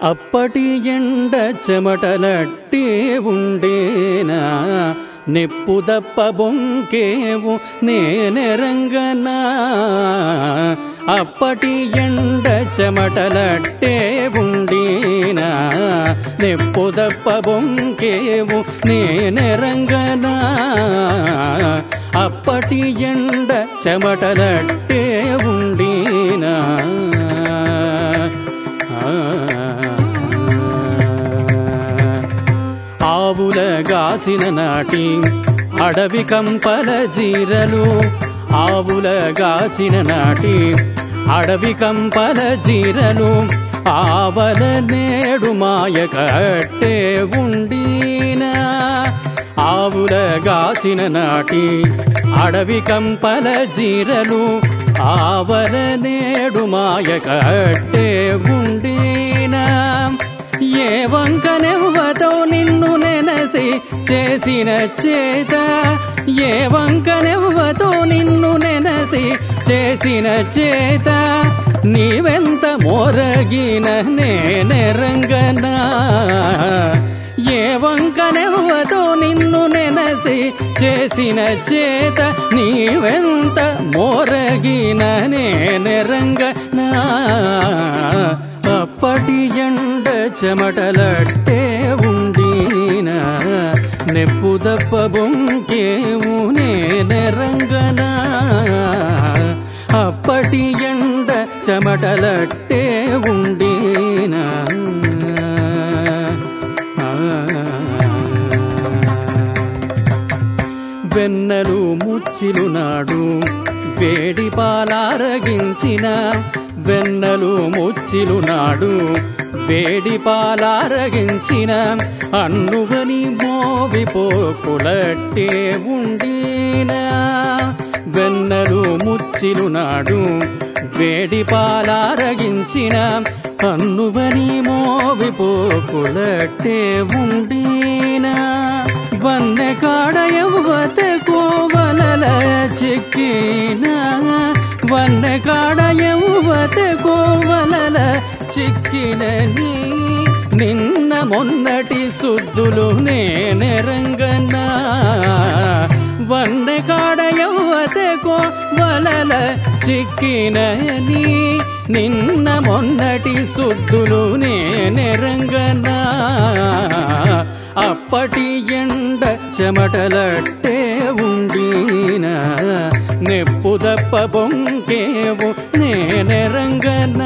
అప్పటి ఎండ చెమటలట్టే ఉండేనా నిప్పు దప్ప బొంకేవు నేనెరంగనా అప్పటి ఎండ చెమటలట్టే ఉండేనా నిప్పు దప్ప బొంకేవు నేనెరంగనా అప్పటి ఎండ చెమటలట్టే ఉండేనా ఆవుల గాచిన నాటి అడవి కంపల జీరలు ఆవుల గాచిన నాటి అడవి కంపల జీరలు ఆవల నేడు మాయ కట్టే ఉండీనా ఆవుల గాచిన నాటి అడవి కంపల జీరలు ఆవల నేడు మాయ కట్టే ఉండీనా ఏ వంకనెవ్వతో నిన్ను నెనసి చేసిన చేత ఏ వంకనెవ్వతో నిన్ను నెనసి చేసిన చేత నీవెంత మోరగిన నేనెరంగనా ఏ వంకనెవ్వతో నిన్ను నెనసి చేసిన చేత నీవెంత మోరగిన నేనెరంగనా అప్పటి ఎండ చెమటలట్టే ఉండీనా నెప్పు దప్ప బొంకేవు నేనెరంగనా అప్పటి ఎండ చెమటలట్టే ఉండీనా వెన్నెలు ముచ్చిలు నాడు వేడి పాలారగించిన వెన్నెలు ముచ్చిలు నాడు వేడి పాలారగించిన అన్నువని మోవిపోకులట్టే ఉండీనా వెన్నెలు ముచ్చిలు నాడు వేడి పాలారగించిన అన్నువని మోవిపోకులట్టే ఉండీనా వన్నె కాడ యవ్వత కోవలల చిక్కిన వన్నె కాడ యవ్వత కోవలల చిక్కిన నీ నిన్న మొన్నటి సుద్దులు నేనెరంగనా వన్నె కాడ యవ్వత కోవలల చిక్కిన నీ నిన్న మొన్నటి సుద్దులు నేనెరంగనా అప్పటి ఎండ చెమటలట్టే ఉండీనా నెప్పు దప్ప బొంకేవు నేనెరంగనా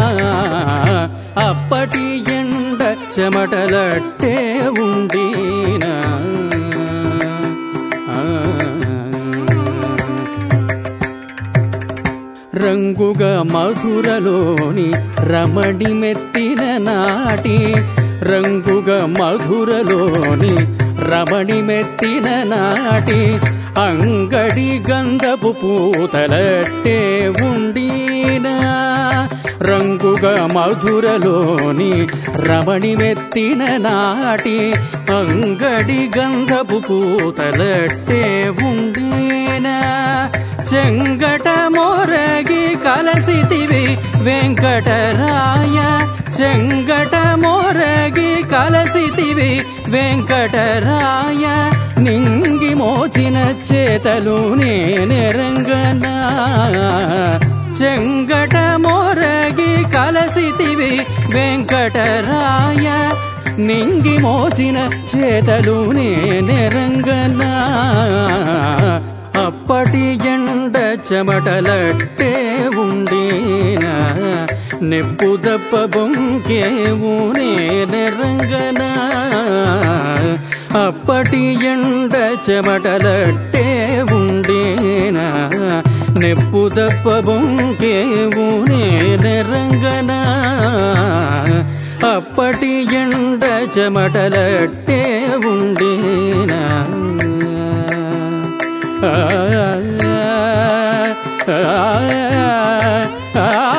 అప్పటి ఎండ చెమటలట్టే ఉండీనా రంగుగా మధురలోని రమణి మెత్తిన నాటి రంగుగా మధురలోని రమణి మెత్తిన నాటి అంగడి గంధపు పూతలట్టే ఉండీనా రంగుగా మధురలోని రమణి మెత్తిన నాటి అంగడి గంధపు పూతలట్టే ఉండీనా చెంగట మోరగి కలసితివి వెంకటరాయ చెంగట మోరగి కలసితివి వెంకటరాయ నింగి మోచిన చేతలు నేనెరంగనా చెంగట మోరగి కలసితివి వెంకటరాయ నింగి మోచిన చేతలు నేనెరంగనా అప్పటి ఎండ చెమటలట్టే ఉండీనా నెప్పు దప్ప బొంకేవు నేనెరంగనా అప్పటి ఎండ చెమటలట్టే ఉండేనా నెప్పు దప్ప బొంకేవు నేనెరంగనా అప్పటి ఎండ చెమటలట్టే ఉండేనా ఆ ఆ ఆ